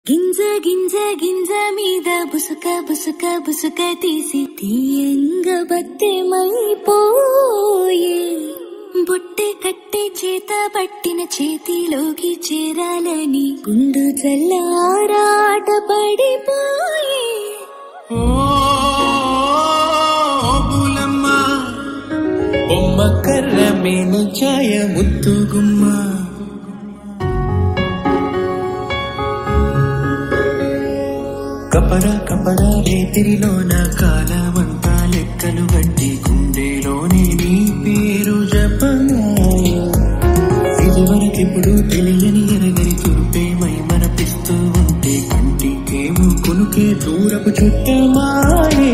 గింజ గింజ గింజ మీద బుసుక బుసుక బుసుక తీసి తీయంగ బత్తెమైపోయే బొట్టె కట్టె చేత పట్టిన చేతిలోకి చేరాలని గుండు చల్లారాట పడిపోయే ఓ బులమ్మ బొమ్మ కర్ర మేను ఛాయ ముద్దు గుమ్మ కపర కపర రేతిరిలోన కాలమంతా లెక్కలు గట్టి గుండెలోనే నీ పేరు జపమాయ ఇదివరకెప్పుడు తెలియని ఎరగని తురుపేమై మనపిస్తూ ఉంటే కంటికేమో కొనుకే దూరపు చుట్టమాయే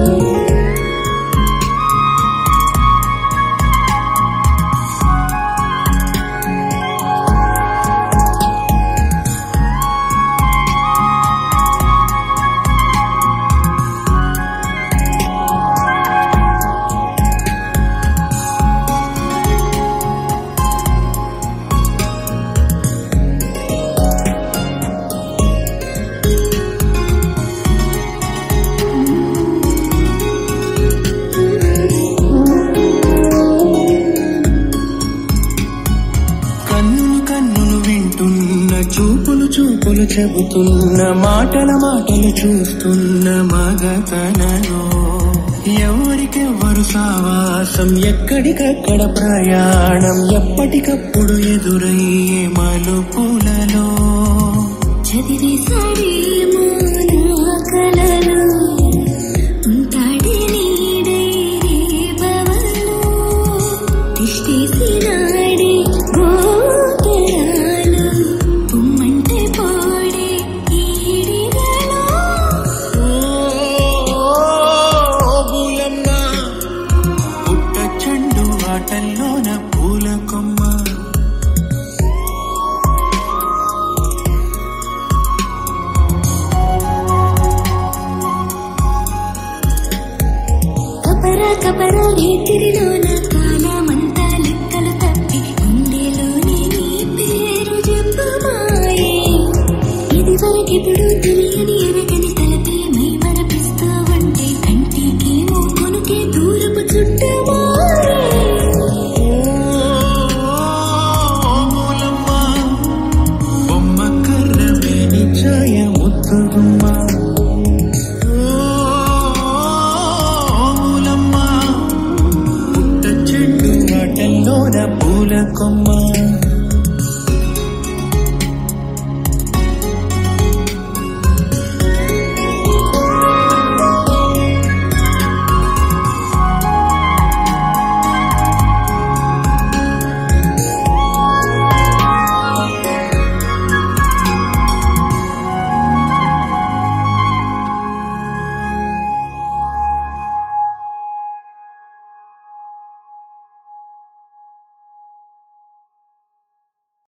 కన్నులు కన్నులు వింటున్న చూపులు చూపులు చెబుతున్న మాటల మాటలు చూస్తున్న మగతనలో ఎవరికెవ్వరు సావాసం ఎక్కడికక్కడ ప్రయాణం ఎప్పటికప్పుడు ఎదురయ్యే మలుపులలో చదివేశాడేమో నా కలలో ఉంటాడే నీడై రేపవలో తిష్టేసినాడే గోపురాలు పొమ్మంటే పోడే ఈడిగలో ఓ బులమ్మ పుట్ట చెండు ఆటల్లోన పూల కొమ్మ కపర కపర రేతిరిలోన